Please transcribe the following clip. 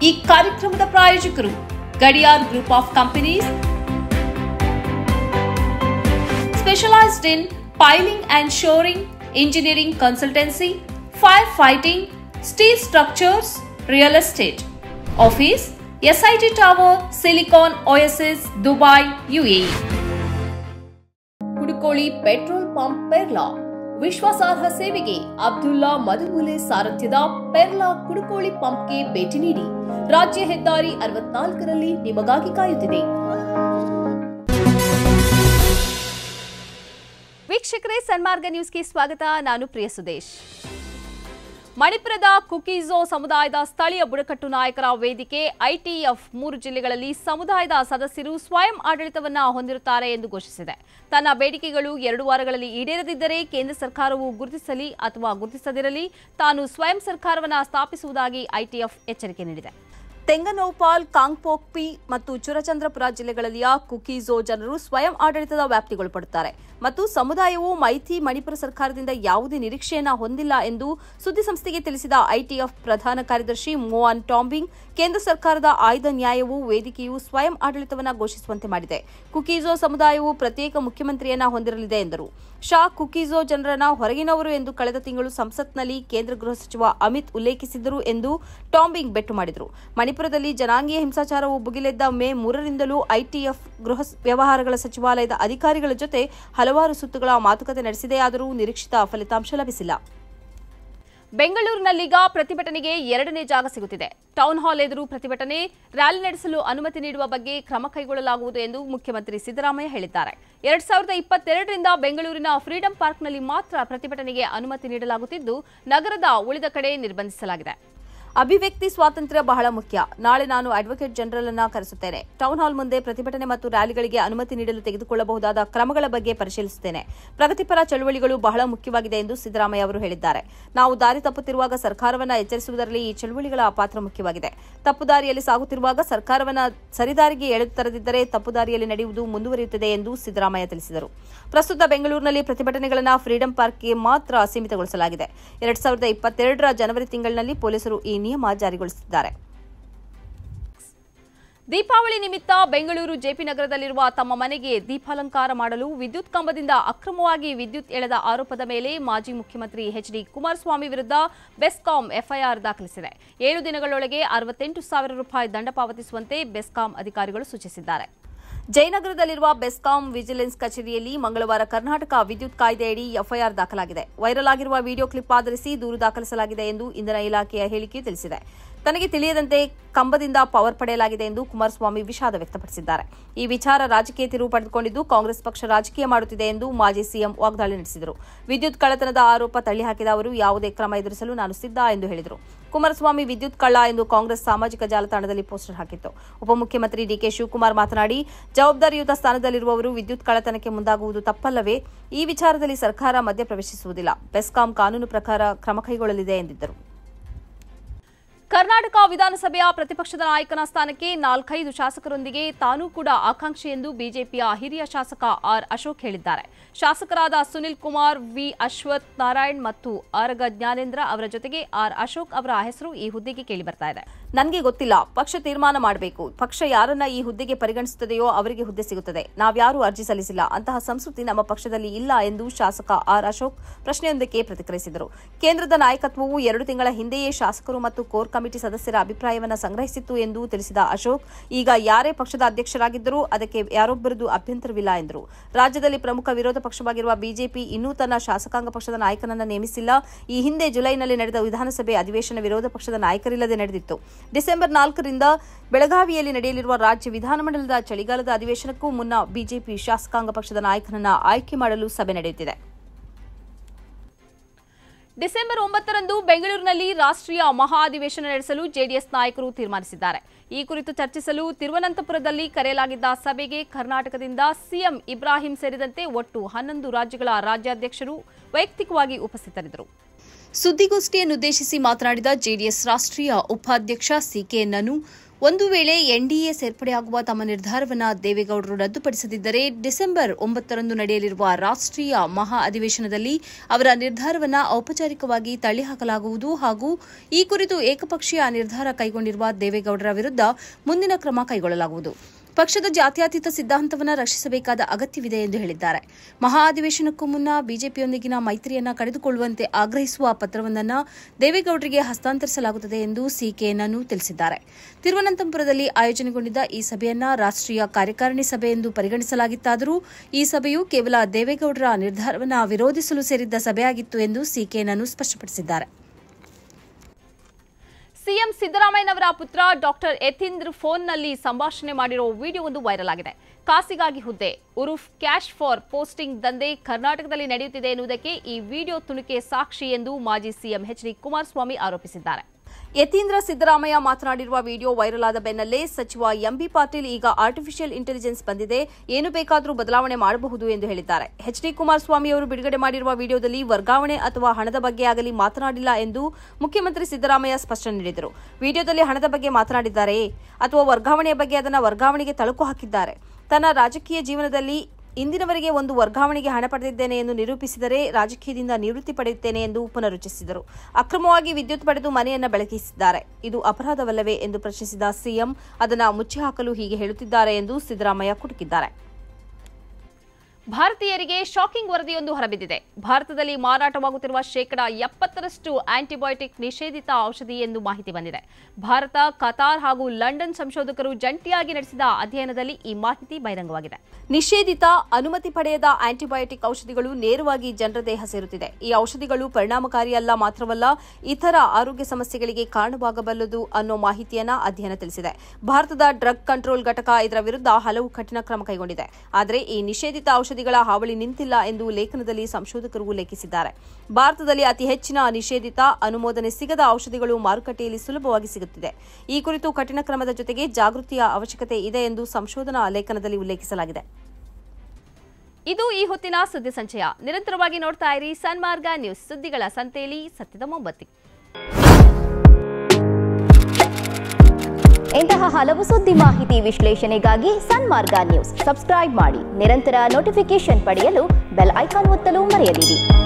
ಈ ಕಾರ್ಯಕ್ರಮದ ಪ್ರಾಯೋಜಕರು Gadiyar group of companies specialized in piling and shoring, engineering consultancy, firefighting, steel structures, real estate. Office SIT Tower, Silicon Oasis, Dubai, UAE. Kudukoli petrol pump Perla ವಿಶ್ವಾಸಾರ್ಹ ಸೇವೆಗೆ ಅಬ್ದುಲ್ಲಾ ಮಧುಮುಲೆ ಸಾರಥ್ಯದ ಪೆರ್ಲಾ ಕುಡುಕೋಳಿ ಪಂಪ್ಗೆ ಭೇಟಿ ನೀಡಿ ರಾಜ್ಯ ಹೆದ್ದಾರಿ ಅರವತ್ನಾಲ್ಕರಲ್ಲಿ ನಿಮಗಾಗಿ ಕಾಯುತ್ತಿದೆ ವೀಕ್ಷಕರೇ ಸನ್ಮಾರ್ಗ ನ್ಯೂಸ್ಗೆ ಸ್ವಾಗತ ನಾನು ಪ್ರಿಯ ಸುದೇಶ್ ಮಣಿಪುರದ ಕುಕೀಜೋ ಸಮುದಾಯದ ಸ್ಥಳೀಯ ಬುಡಕಟ್ಟು ನಾಯಕರ ವೇದಿಕೆ ಐಟಿಎಫ್ ಮೂರು ಜಿಲ್ಲೆಗಳಲ್ಲಿ ಸಮುದಾಯದ ಸದಸ್ಯರು ಸ್ವಯಂ ಆಡಳಿತವನ್ನ ಹೊಂದಿರುತ್ತಾರೆ ಎಂದು ಘೋಷಿಸಿದೆ ತನ್ನ ಬೇಡಿಕೆಗಳು ಎರಡು ವಾರಗಳಲ್ಲಿ ಈಡೇರದಿದ್ದರೆ ಕೇಂದ್ರ ಸರ್ಕಾರವು ಗುರುತಿಸಲಿ ಅಥವಾ ಗುರುತಿಸದಿರಲಿ ತಾನು ಸ್ವಯಂ ಸರ್ಕಾರವನ್ನು ಸ್ಥಾಪಿಸುವುದಾಗಿ ಐಟಿಎಫ್ ಎಚ್ಚರಿಕೆ ನೀಡಿದೆ ತೆಂಗನೌಪಾಲ್ ಕಾಂಗ್ಪೋಕ್ಪಿ ಮತ್ತು ಚುರಚಂದ್ರಪುರ ಜಿಲ್ಲೆಗಳಲ್ಲಿಯ ಕುಕೀಜೋ ಜನರು ಸ್ವಯಂ ಆಡಳಿತದ ವ್ಯಾಪ್ತಿಗೊಳಪಡುತ್ತಾರೆ ಮತ್ತು ಸಮುದಾಯವು ಮೈಥಿ ಮಣಿಪುರ ಸರ್ಕಾರದಿಂದ ಯಾವುದೇ ನಿರೀಕ್ಷೆಯನ್ನ ಹೊಂದಿಲ್ಲ ಎಂದು ಸುದ್ದಿಸಂಸ್ಥೆಗೆ ತಿಳಿಸಿದ ಐಟಿಎಫ್ ಪ್ರಧಾನ ಕಾರ್ಯದರ್ಶಿ ಮೋಹನ್ ಟಾಂಬಿಂಗ್ ಕೇಂದ್ರ ಸರ್ಕಾರದ ಆಯ್ದ ನ್ಯಾಯವು ವೇದಿಕೆಯು ಸ್ವಯಂ ಆಡಳಿತವನ್ನ ಘೋಷಿಸುವಂತೆ ಮಾಡಿದೆ ಕುಕೀಜೋ ಸಮುದಾಯವು ಪ್ರತ್ಯೇಕ ಮುಖ್ಯಮಂತ್ರಿಯನ್ನ ಹೊಂದಿರಲಿದೆ ಎಂದರು ಶಾ ಕುಕೀಜೋ ಜನರನ್ನ ಹೊರಗಿನವರು ಎಂದು ಕಳೆದ ತಿಂಗಳು ಸಂಸತ್ನಲ್ಲಿ ಕೇಂದ್ರ ಗೃಹ ಸಚಿವ ಅಮಿತ್ ಉಲ್ಲೇಖಿಸಿದ್ದರು ಎಂದು ಟಾಂಬಿಂಗ್ ಬೆಟ್ಟು ಮಾಡಿದರು ಮಣಿಪುರದಲ್ಲಿ ಜನಾಂಗೀಯ ಹಿಂಸಾಚಾರವು ಭುಗಿಲೆದ್ದ ಮೇ ಮೂರರಿಂದಲೂ ಐಟಿಎಫ್ ಗೃಹ ವ್ಯವಹಾರಗಳ ಸಚಿವಾಲಯದ ಅಧಿಕಾರಿಗಳ ಜೊತೆ ಹಲವಾರು ಸುತ್ತುಗಳ ಮಾತುಕತೆ ನಡೆಸಿದೆಯಾದರೂ ನಿರೀಕ್ಷಿತ ಫಲಿತಾಂಶ ಲಭಿಸಿಲ್ಲ ಬೆಂಗಳೂರಿನಲ್ಲೀಗ ಪ್ರತಿಭಟನೆಗೆ ಎರಡನೇ ಜಾಗ ಸಿಗುತ್ತಿದೆ ಟೌನ್ ಹಾಲ್ ಎದುರು ಪ್ರತಿಭಟನೆ ರ್ಯಾಲಿ ನಡೆಸಲು ಅನುಮತಿ ನೀಡುವ ಬಗ್ಗೆ ಕ್ರಮ ಕೈಗೊಳ್ಳಲಾಗುವುದು ಎಂದು ಮುಖ್ಯಮಂತ್ರಿ ಸಿದ್ದರಾಮಯ್ಯ ಹೇಳಿದ್ದಾರೆ ಎರಡ್ ಸಾವಿರದ ಇಪ್ಪತ್ತೆರಡರಿಂದ ಬೆಂಗಳೂರಿನ ಫ್ರೀಡಂ ಪಾರ್ಕ್ನಲ್ಲಿ ಮಾತ್ರ ಪ್ರತಿಭಟನೆಗೆ ಅನುಮತಿ ನೀಡಲಾಗುತ್ತಿದ್ದು ನಗರದ ಉಳಿದ ಕಡೆ ನಿರ್ಬಂಧಿಸಲಾಗಿದೆ ಅಭಿವ್ಯಕ್ತಿ ಸ್ವಾತಂತ್ರ್ಯ ಬಹಳ ಮುಖ್ಯ ನಾಳೆ ನಾನು ಅಡ್ವೊಕೇಟ್ ಜನರಲ್ ಅನ್ನ ಕರೆಸುತ್ತೇನೆ ಟೌನ್ ಹಾಲ್ ಮುಂದೆ ಪ್ರತಿಭಟನೆ ಮತ್ತು ರ್ಯಾಲಿಗಳಿಗೆ ಅನುಮತಿ ನೀಡಲು ತೆಗೆದುಕೊಳ್ಳಬಹುದಾದ ಕ್ರಮಗಳ ಬಗ್ಗೆ ಪರಿಶೀಲಿಸುತ್ತೇನೆ ಪ್ರಗತಿಪರ ಚಳುವಳಿಗಳು ಬಹಳ ಮುಖ್ಯವಾಗಿದೆ ಎಂದು ಸಿದ್ದರಾಮಯ್ಯ ಅವರು ಹೇಳಿದ್ದಾರೆ ನಾವು ದಾರಿ ತಪ್ಪುತ್ತಿರುವಾಗ ಸರ್ಕಾರವನ್ನ ಎಚ್ಚರಿಸುವುದರಲ್ಲಿ ಈ ಚಳುವಳಿಗಳ ಪಾತ್ರ ಮುಖ್ಯವಾಗಿದೆ ತಪ್ಪು ದಾರಿಯಲ್ಲಿ ಸಾಗುತ್ತಿರುವಾಗ ಸರ್ಕಾರವನ್ನ ಸರಿದಾರಿಗೆ ಎಳೆದು ತರದಿದ್ದರೆ ತಪ್ಪು ದಾರಿಯಲ್ಲಿ ನಡೆಯುವುದು ಮುಂದುವರಿಯುತ್ತದೆ ಎಂದು ಸಿದ್ದರಾಮಯ್ಯ ತಿಳಿಸಿದರು ಪ್ರಸ್ತುತ ಬೆಂಗಳೂರಿನಲ್ಲಿ ಪ್ರತಿಭಟನೆಗಳನ್ನು ಫ್ರೀಡಂ ಪಾರ್ಕ್ಗೆ ಮಾತ್ರ ಸೀಮಿತಗೊಳಿಸಲಾಗಿದೆ ಎರಡ್ ಸಾವಿರದ ಇಪ್ಪತ್ತೆರಡರ ಜನವರಿ ತಿಂಗಳಿನಲ್ಲಿ ಪೊಲೀಸರು ಈ ನಿಯಮ ಜಾರಿಗೊಳಿಸಿದ್ದಾರೆ ದೀಪಾವಳಿ ನಿಮಿತ್ತ ಬೆಂಗಳೂರು ಜೆಪಿ ನಗರದಲ್ಲಿರುವ ತಮ್ಮ ಮನೆಗೆ ದೀಪಾಲಂಕಾರ ಮಾಡಲು ವಿದ್ಯುತ್ ಕಂಬದಿಂದ ಅಕ್ರಮವಾಗಿ ವಿದ್ಯುತ್ ಎಳೆದ ಆರೋಪದ ಮೇಲೆ ಮಾಜಿ ಮುಖ್ಯಮಂತ್ರಿ ಎಚ್ಡಿ ಕುಮಾರಸ್ವಾಮಿ ವಿರುದ್ಧ ಬೆಸ್ಕಾಂ ಎಫ್ಐಆರ್ ದಾಖಲಿಸಿದೆ ಏಳು ದಿನಗಳೊಳಗೆ ಅರವತ್ತೆಂಟು ಸಾವಿರ ರೂಪಾಯಿ ದಂಡ ಪಾವತಿಸುವಂತೆ ಬೆಸ್ಕಾಂ ಅಧಿಕಾರಿಗಳು ಸೂಚಿಸಿದ್ದಾರೆ ಜಯನಗರದಲ್ಲಿರುವ ಬೆಸ್ಕಾಂ ವಿಜಿಲೆನ್ಸ್ ಕಚೇರಿಯಲ್ಲಿ ಮಂಗಳವಾರ ಕರ್ನಾಟಕ ವಿದ್ಯುತ್ ಕಾಯ್ದೆಯಡಿ ಎಫ್ಐಆರ್ ದಾಖಲಾಗಿದೆ ವೈರಲ್ ಆಗಿರುವ ವಿಡಿಯೋ ಕ್ಲಿಪ್ ಆಧರಿಸಿ ದೂರು ದಾಖಲಿಸಲಾಗಿದೆ ಎಂದು ಇಂಧನ ಇಲಾಖೆಯ ಹೇಳಿಕೆ ತಿಳಿಸಿದೆ ತನಗೆ ತಿಳಿಯದಂತೆ ಕಂಬದಿಂದ ಪವರ್ ಪಡೆಯಲಾಗಿದೆ ಎಂದು ಕುಮಾರಸ್ವಾಮಿ ವಿಷಾದ ವ್ಯಕ್ತಪಡಿಸಿದ್ದಾರೆ ಈ ವಿಚಾರ ರಾಜಕೀಯ ತಿರುವು ಪಡೆದುಕೊಂಡಿದ್ದು ಕಾಂಗ್ರೆಸ್ ಪಕ್ಷ ರಾಜಕೀಯ ಮಾಡುತ್ತಿದೆ ಎಂದು ಮಾಜಿ ಸಿಎಂ ವಾಗ್ದಾಳಿ ನಡೆಸಿದರು ವಿದ್ಯುತ್ ಕಳ್ಳತನದ ಆರೋಪ ತಳ್ಳಿಹಾಕಿದ ಅವರು ಯಾವುದೇ ಕ್ರಮ ಎದುರಿಸಲು ನಾನು ಸಿದ್ಧ ಎಂದು ಹೇಳಿದರು ಕುಮಾರಸ್ವಾಮಿ ವಿದ್ಯುತ್ ಕಳ್ಳ ಎಂದು ಕಾಂಗ್ರೆಸ್ ಸಾಮಾಜಿಕ ಜಾಲತಾಣದಲ್ಲಿ ಪೋಸ್ಟರ್ ಹಾಕಿತ್ತು ಉಪಮುಖ್ಯಮಂತ್ರಿ ಡಿಕೆ ಶಿವಕುಮಾರ್ ಮಾತನಾಡಿ ಜವಾಬ್ದಾರಿಯುತ ಸ್ಥಾನದಲ್ಲಿರುವವರು ವಿದ್ಯುತ್ ಕಳ್ಳತನಕ್ಕೆ ಮುಂದಾಗುವುದು ತಪ್ಪಲ್ಲವೇ ಈ ವಿಚಾರದಲ್ಲಿ ಸರ್ಕಾರ ಮಧ್ಯಪ್ರವೇಶಿಸುವುದಿಲ್ಲ ಬೆಸ್ಕಾಂ ಕಾನೂನು ಪ್ರಕಾರ ಕ್ರಮ ಕೈಗೊಳ್ಳಲಿದೆ ಎಂದಿದ್ದರು ಕರ್ನಾಟಕ ವಿಧಾನಸಭೆಯ ಪ್ರತಿಪಕ್ಷದ ನಾಯಕನ ಸ್ಥಾನಕ್ಕೆ ನಾಲ್ಕೈದು ಶಾಸಕರೊಂದಿಗೆ ತಾನೂ ಕೂಡ ಆಕಾಂಕ್ಷಿ ಎಂದು ಬಿಜೆಪಿಯ ಹಿರಿಯ ಶಾಸಕ ಆರ್ ಅಶೋಕ್ ಹೇಳಿದ್ದಾರೆ ಶಾಸಕರಾದ ಸುನಿಲ್ ಕುಮಾರ್ ವಿ ಅಶ್ವಥ್ ನಾರಾಯಣ್ ಮತ್ತು ಆರಗ ಜ್ಞಾನೇಂದ್ರ ಅವರ ಜೊತೆಗೆ ಆರ್ ಅಶೋಕ್ ಅವರ ಹೆಸರು ಈ ಹುದ್ದೆಗೆ ಕೇಳಿಬರ್ತಾ ಇದೆ ನನಗೆ ಗೊತ್ತಿಲ್ಲ ಪಕ್ಷ ತೀರ್ಮಾನ ಮಾಡಬೇಕು ಪಕ್ಷ ಯಾರನ್ನ ಈ ಹುದ್ದೆಗೆ ಪರಿಗಣಿಸುತ್ತದೆಯೋ ಅವರಿಗೆ ಹುದ್ದೆ ಸಿಗುತ್ತದೆ ನಾವ್ಯಾರೂ ಅರ್ಜಿ ಸಲ್ಲಿಸಿಲ್ಲ ಅಂತಹ ಸಂಸ್ಕೃತಿ ನಮ್ಮ ಪಕ್ಷದಲ್ಲಿ ಇಲ್ಲ ಎಂದು ಶಾಸಕ ಆರ್ ಅಶೋಕ್ ಪ್ರಶ್ನೆಯೊಂದಕ್ಕೆ ಪ್ರತಿಕ್ರಿಯಿಸಿದರು ಕೇಂದ್ರದ ನಾಯಕತ್ವವು ಎರಡು ತಿಂಗಳ ಹಿಂದೆಯೇ ಶಾಸಕರು ಮತ್ತು ಕೋರ್ ಕಮಿಟಿ ಸದಸ್ಯರ ಅಭಿಪ್ರಾಯವನ್ನು ಸಂಗ್ರಹಿಸಿತ್ತು ಎಂದು ತಿಳಿಸಿದ ಅಶೋಕ್ ಈಗ ಯಾರೇ ಪಕ್ಷದ ಅಧ್ಯಕ್ಷರಾಗಿದ್ದರೂ ಅದಕ್ಕೆ ಯಾರೊಬ್ಬರದು ಅಭ್ಯಂತರವಿಲ್ಲ ಎಂದರು ರಾಜ್ಯದಲ್ಲಿ ಪ್ರಮುಖ ವಿರೋಧ ಪಕ್ಷವಾಗಿರುವ ಬಿಜೆಪಿ ಇನ್ನೂ ತನ್ನ ಶಾಸಕಾಂಗ ಪಕ್ಷದ ನಾಯಕನನ್ನ ನೇಮಿಸಿಲ್ಲ ಈ ಹಿಂದೆ ಜುಲೈನಲ್ಲಿ ನಡೆದ ವಿಧಾನಸಭೆ ಅಧಿವೇಶನ ವಿರೋಧ ಪಕ್ಷದ ನಾಯಕರಿಲ್ಲದೆ ನಡೆದಿತ್ತು ಡಿಸೆಂಬರ್ ನಾಲ್ಕರಿಂದ ಬೆಳಗಾವಿಯಲ್ಲಿ ನಡೆಯಲಿರುವ ರಾಜ್ಯ ವಿಧಾನಮಂಡಲದ ಚಳಿಗಾಲದ ಅಧಿವೇಶನಕ್ಕೂ ಮುನ್ನ ಬಿಜೆಪಿ ಶಾಸಕಾಂಗ ಪಕ್ಷದ ನಾಯಕನನ್ನ ಆಯ್ಕೆ ಮಾಡಲು ಸಭೆ ನಡೆಯುತ್ತಿದೆ ಡಿಸೆಂಬರ್ ಒಂಬತ್ತರಂದು ಬೆಂಗಳೂರಿನಲ್ಲಿ ರಾಷ್ಟ್ರೀಯ ಮಹಾ ಅಧಿವೇಶನ ನಡೆಸಲು ಜೆಡಿಎಸ್ ನಾಯಕರು ತೀರ್ಮಾನಿಸಿದ್ದಾರೆ ಈ ಕುರಿತು ಚರ್ಚಿಸಲು ತಿರುವನಂತಪುರದಲ್ಲಿ ಕರೆಯಲಾಗಿದ್ದ ಸಭೆಗೆ ಕರ್ನಾಟಕದಿಂದ ಸಿಎಂ ಇಬ್ರಾಹಿಂ ಸೇರಿದಂತೆ ಒಟ್ಟು ಹನ್ನೊಂದು ರಾಜ್ಯಗಳ ರಾಜ್ಯಾಧ್ಯಕ್ಷರು ವೈಯಕ್ತಿಕವಾಗಿ ಉಪಸ್ಥಿತರಿದ್ದರು ಸುದ್ದಿಗೋಷ್ಠಿಯನ್ನುದ್ದೇಶಿಸಿ ಮಾತನಾಡಿದ ಜೆಡಿಎಸ್ ರಾಷ್ಟ್ರೀಯ ಉಪಾಧ್ಯಕ್ಷ ಸಿಕೆ ನನು ಒಂದು ವೇಳೆ ಎನ್ಡಿಎ ಸೇರ್ಪಡೆಯಾಗುವ ತಮ್ಮ ನಿರ್ಧಾರವನ್ನು ದೇವೇಗೌಡರು ರದ್ದುಪಡಿಸದಿದ್ದರೆ ಡಿಸೆಂಬರ್ ಒಂಬತ್ತರಂದು ನಡೆಯಲಿರುವ ರಾಷ್ಟ್ರೀಯ ಮಹಾ ಅಧಿವೇಶನದಲ್ಲಿ ಅವರ ನಿರ್ಧಾರವನ್ನು ಔಪಚಾರಿಕವಾಗಿ ತಳ್ಳಿಹಾಕಲಾಗುವುದು ಹಾಗೂ ಈ ಕುರಿತು ಏಕಪಕ್ಷೀಯ ನಿರ್ಧಾರ ಕೈಗೊಂಡಿರುವ ದೇವೇಗೌಡರ ವಿರುದ್ಧ ಮುಂದಿನ ಕ್ರಮ ಕೈಗೊಳ್ಳಲಾಗುವುದು ಪಕ್ಷದ ಜಾತ್ಯತೀತ ಸಿದ್ಧಾಂತವನ್ನು ರಕ್ಷಿಸಬೇಕಾದ ಅಗತ್ಯವಿದೆ ಎಂದು ಹೇಳಿದ್ದಾರೆ ಮಹಾ ಅಧಿವೇಶನಕ್ಕೂ ಮುನ್ನ ಬಿಜೆಪಿಯೊಂದಿಗಿನ ಮೈತ್ರಿಯನ್ನ ಕಡಿದುಕೊಳ್ಳುವಂತೆ ಆಗ್ರಹಿಸುವ ಪತ್ರವೊಂದನ್ನು ದೇವೇಗೌಡರಿಗೆ ಹಸ್ತಾಂತರಿಸಲಾಗುತ್ತದೆ ಎಂದು ಸಿಕೆಎನ್ಅನ್ನು ತಿಳಿಸಿದ್ದಾರೆ ತಿರುವನಂತಪುರದಲ್ಲಿ ಆಯೋಜನೆಗೊಂಡಿದ್ದ ಈ ಸಭೆಯನ್ನ ರಾಷ್ಟ್ರೀಯ ಕಾರ್ಯಕಾರಿಣಿ ಸಭೆ ಎಂದು ಪರಿಗಣಿಸಲಾಗಿತ್ತಾದರೂ ಈ ಸಭೆಯು ಕೇವಲ ದೇವೇಗೌಡರ ನಿರ್ಧಾರವನ್ನು ವಿರೋಧಿಸಲು ಸೇರಿದ್ದ ಸಭೆಯಾಗಿತ್ತು ಎಂದು ಸಿಕೆಎನ್ಅನ್ನು ಸ್ಪಷ್ಟಪಡಿಸಿದ್ದಾರೆ ಸಿಎಂ ಸಿದ್ದರಾಮಯ್ಯನವರ ಪುತ್ರ ಡಾಕ್ಟರ್ ಯತೀಂದ್ರ ಫೋನ್ನಲ್ಲಿ ಸಂಭಾಷಣೆ ಮಾಡಿರೋ ವಿಡಿಯೋ ಒಂದು ವೈರಲ್ ಆಗಿದೆ ಕಾಸಿಗಾಗಿ ಹುದ್ದೆ ಉರುಫ್ ಕ್ಯಾಶ್ ಫಾರ್ ಪೋಸ್ಟಿಂಗ್ ದಂಧೆ ಕರ್ನಾಟಕದಲ್ಲಿ ನಡೆಯುತ್ತಿದೆ ಎನ್ನುವುದಕ್ಕೆ ಈ ವಿಡಿಯೋ ತುಣುಕೆ ಸಾಕ್ಷಿ ಎಂದು ಮಾಜಿ ಸಿಎಂ ಎಚ್ ಡಿ ಕುಮಾರಸ್ವಾಮಿ ಆರೋಪಿಸಿದ್ದಾರೆ ಯತೀಂದ್ರ ಸಿದ್ದರಾಮಯ್ಯ ಮಾತನಾಡಿರುವ ವಿಡಿಯೋ ವೈರಲ್ ಆದ ಬೆನ್ನಲ್ಲೇ ಸಚಿವ ಎಂಬಿ ಪಾಟೀಲ್ ಈಗ ಆರ್ಟಿಫಿಷಿಯಲ್ ಇಂಟೆಲಿಜೆನ್ಸ್ ಬಂದಿದೆ ಏನು ಬೇಕಾದರೂ ಬದಲಾವಣೆ ಮಾಡಬಹುದು ಎಂದು ಹೇಳಿದ್ದಾರೆ ಎಚ್ ಡಿ ಕುಮಾರಸ್ವಾಮಿ ಅವರು ಬಿಡುಗಡೆ ಮಾಡಿರುವ ವಿಡಿಯೋದಲ್ಲಿ ವರ್ಗಾವಣೆ ಅಥವಾ ಹಣದ ಬಗ್ಗೆ ಆಗಲಿ ಮಾತನಾಡಿಲ್ಲ ಎಂದು ಮುಖ್ಯಮಂತ್ರಿ ಸಿದ್ದರಾಮಯ್ಯ ಸ್ಪಷ್ಟನೆ ನೀಡಿದರು ವಿಡಿಯೋದಲ್ಲಿ ಹಣದ ಬಗ್ಗೆ ಮಾತನಾಡಿದ್ದಾರೆಯೇ ಅಥವಾ ವರ್ಗಾವಣೆಯ ಬಗ್ಗೆ ಅದನ್ನು ವರ್ಗಾವಣೆಗೆ ತಳುಕು ಹಾಕಿದ್ದಾರೆ ತನ್ನ ರಾಜಕೀಯ ಜೀವನದಲ್ಲಿ ಇಂದಿನವರೆಗೆ ಒಂದು ವರ್ಗಾವಣೆಗೆ ಹಣ ಪಡೆದಿದ್ದೇನೆ ಎಂದು ನಿರೂಪಿಸಿದರೆ ರಾಜಕೀಯದಿಂದ ನಿವೃತ್ತಿ ಪಡೆಯುತ್ತೇನೆ ಎಂದು ಪುನರುಚ್ಚರಿಸಿದರು ಅಕ್ರಮವಾಗಿ ವಿದ್ಯುತ್ ಪಡೆದು ಮನೆಯನ್ನ ಬೆಳಗಿಸಿದ್ದಾರೆ ಇದು ಅಪರಾಧವಲ್ಲವೇ ಎಂದು ಪ್ರಶ್ನಿಸಿದ ಸಿಎಂ ಅದನ್ನು ಮುಚ್ಚಿಹಾಕಲು ಹೀಗೆ ಹೇಳುತ್ತಿದ್ದಾರೆ ಎಂದು ಸಿದ್ದರಾಮಯ್ಯ ಕುಟುಕಿದ್ದಾರೆ ಭಾರತೀಯರಿಗೆ ಶಾಕಿಂಗ್ ವರದಿಯೊಂದು ಹೊರಬಿದ್ದಿದೆ ಭಾರತದಲ್ಲಿ ಮಾರಾಟವಾಗುತ್ತಿರುವ ಶೇಕಡಾ ಎಪ್ಪತ್ತರಷ್ಟು ಆಂಟಿಬಯೋಟಿಕ್ ನಿಷೇಧಿತ ಔಷಧಿ ಎಂದು ಮಾಹಿತಿ ಬಂದಿದೆ ಭಾರತ ಕತಾರ್ ಹಾಗೂ ಲಂಡನ್ ಸಂಶೋಧಕರು ಜಂಟಿಯಾಗಿ ನಡೆಸಿದ ಅಧ್ಯಯನದಲ್ಲಿ ಈ ಮಾಹಿತಿ ಬಹಿರಂಗವಾಗಿದೆ ನಿಷೇಧಿತ ಅನುಮತಿ ಪಡೆಯದ ಆಂಟಿಬಯೋಟಿಕ್ ಔಷಧಿಗಳು ನೇರವಾಗಿ ಜನರ ದೇಹ ಸೇರುತ್ತಿದೆ ಈ ಔಷಧಿಗಳು ಪರಿಣಾಮಕಾರಿಯಲ್ಲ ಮಾತ್ರವಲ್ಲ ಇತರ ಆರೋಗ್ಯ ಸಮಸ್ಯೆಗಳಿಗೆ ಕಾರಣವಾಗಬಲ್ಲದು ಅನ್ನೋ ಮಾಹಿತಿಯನ್ನ ಅಧ್ಯಯನ ತಿಳಿಸಿದೆ ಭಾರತದ ಡ್ರಗ್ ಕಂಟ್ರೋಲ್ ಘಟಕ ಇದರ ವಿರುದ್ಧ ಹಲವು ಕಠಿಣ ಕ್ರಮ ಕೈಗೊಂಡಿದೆ ಆದರೆ ಈ ನಿಷೇಧಿತ ಔಷಧಿಗಳ ಹಾವಳಿ ನಿಂತಿಲ್ಲ ಎಂದು ಲೇಖನದಲ್ಲಿ ಸಂಶೋಧಕರು ಉಲ್ಲೇಖಿಸಿದ್ದಾರೆ ಭಾರತದಲ್ಲಿ ಅತಿ ಹೆಚ್ಚಿನ ನಿಷೇಧಿತ ಅನುಮೋದನೆ ಸಿಗದ ಔಷಧಿಗಳು ಮಾರುಕಟ್ಟೆಯಲ್ಲಿ ಸುಲಭವಾಗಿ ಸಿಗುತ್ತಿದೆ ಈ ಕುರಿತು ಕಠಿಣ ಕ್ರಮದ ಜೊತೆಗೆ ಜಾಗೃತಿಯ ಅವಶ್ಯಕತೆ ಇದೆ ಎಂದು ಸಂಶೋಧನಾ ಲೇಖನದಲ್ಲಿ ಉಲ್ಲೇಖಿಸಲಾಗಿದೆ ಇದು ಈ ಹೊತ್ತಿನ ಸುದ್ದಿ ಸಂಚಯ ನಿರಂತರವಾಗಿ ನೋಡ್ತಾ ಇರಿ ಸನ್ಮಾರ್ಗ ನ್ಯೂಸ್ ಸುದ್ದಿಗಳ ಸಂತೆಯಲ್ಲಿ ಸತ್ಯದ ಮೊಂಬತ್ತಿ ಇಂತಹ ಹಲವು ಸುದ್ದಿ ಮಾಹಿತಿ ವಿಶ್ಲೇಷಣೆಗಾಗಿ ಸನ್ಮಾರ್ಗ ನ್ಯೂಸ್ ಸಬ್ಸ್ಕ್ರೈಬ್ ಮಾಡಿ ನಿರಂತರ ನೋಟಿಫಿಕೇಶನ್ ಪಡೆಯಲು ಬೆಲ್ ಐಕಾನ್ ಒತ್ತಲು ಮರೆಯದಿರಿ